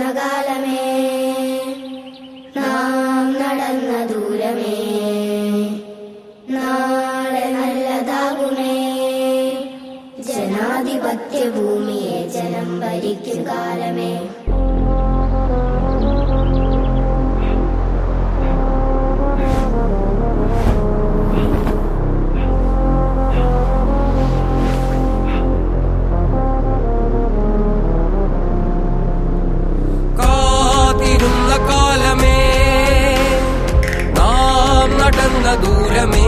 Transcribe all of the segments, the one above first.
കാലമേ നാം നടന്ന ദൂരമേ നാളെ നല്ലതാകുമേ ജനാധിപത്യ ഭൂമിയെ ജനം ഭരിക്കും കാലമേ കാത്തിരുന്ന കാലമേ നാം നടന്ന ദൂരമേ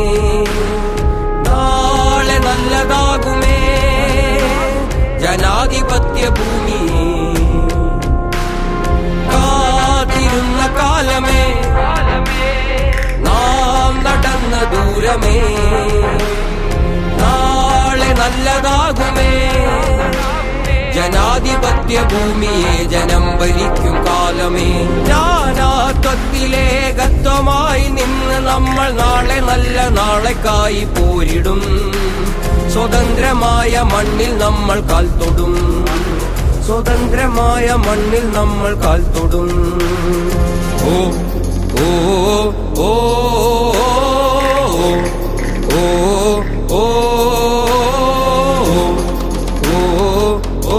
നാളെ നല്ലതാകുമേ ജനാധിപത്യ ഭൂമി കാത്തിരുന്ന കാലമേ നാം നടന്ന ദൂരമേ നാളെ നല്ലതാകുമേ ജനാധിപത്യ ഭൂമിയെ ജനം ഭരിക്കും കാലമേ ജ്ഞാനാത്വത്തിലേകത്വമായി നിന്ന് നമ്മൾ നാളെ നല്ല നാളെക്കായി പോരിടും സ്വതന്ത്രമായ മണ്ണിൽ നമ്മൾ കാൽ തൊടും സ്വതന്ത്രമായ മണ്ണിൽ നമ്മൾ കാൽ തൊടും ഓ ഓ ഓ ഓ ഓ ഓ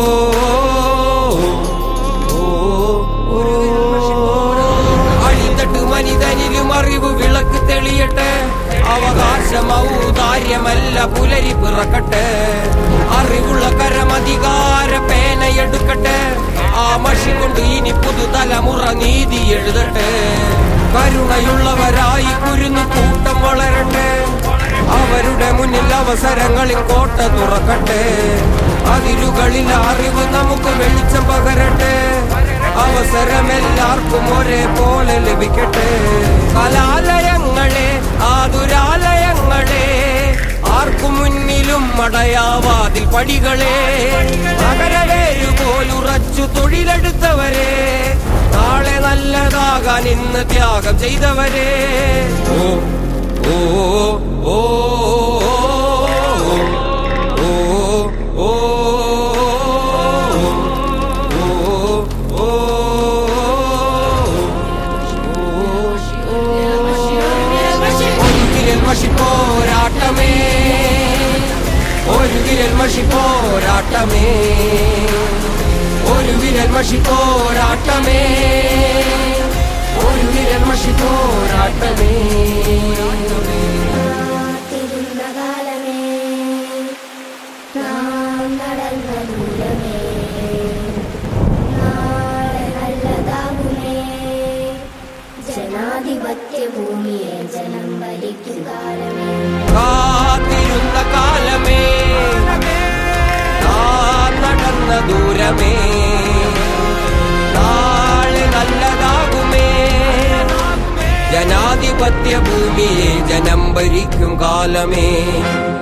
അഴിത്തട്ട് മനിതനിലും അറിവ് വിളക്ക് തെളിയട്ടെ അവകാശം ഔദാര്യമല്ല പുലരി പിറക്കട്ടെ അറിവുള്ള കരമധികാര പേനയെടുക്കട്ടെ ആ മഷി കൊണ്ട് ഇനി പുതുതലമുറ നീതി എഴുതട്ടെ കരുണയുള്ളവരായി കുരുന്നു കൂട്ടം വളരട്ടെ അവരുടെ മുന്നിൽ അവസരങ്ങളിൽ കോട്ട തുറക്കട്ടെ അതിരുകളിൽ അറിവ് നമുക്ക് വെളിച്ചം പകരട്ടെ അവസരമെല്ലാവർക്കും ഒരേപോലെ ലഭിക്കട്ടെ കലാലയങ്ങളെ ആതുരാലയങ്ങളെ ആർക്കു മുന്നിലും മടയാവാതിൽ പടികളെ നഗരവേരു പോലുറച്ചു തൊഴിലെടുത്തവരെ നാളെ നല്ലതാകാൻ ഇന്ന് ത്യാഗം ചെയ്തവരെ ഓ ഓ ഓ ഓ ഓ ഒരു വിരൽ മഷി പോരാട്ടമേ ഒരു വിരൽ മഷി പോരാട്ടമേ ഒരു വിരൽ മഷി പോരാട്ടമേ ഒരു വിരൽ മഷി പോരാട്ടമേ കാത്തിരുന്ന കാലമേ നാം നടന്ന ദൂരമേ നാളെ നല്ലതാകുമേ ജനാധിപത്യ ഭൂമിയെ ജനം ഭരിക്കും കാലമേ കാത്തിരുന്ന കാലമേ നാം നടന്ന ദൂരമേ നാളെ നല്ലതാകുമേ ജനാധിപത്യ ഭൂമിയെ ജനം ഭരിക്കും കാലമേ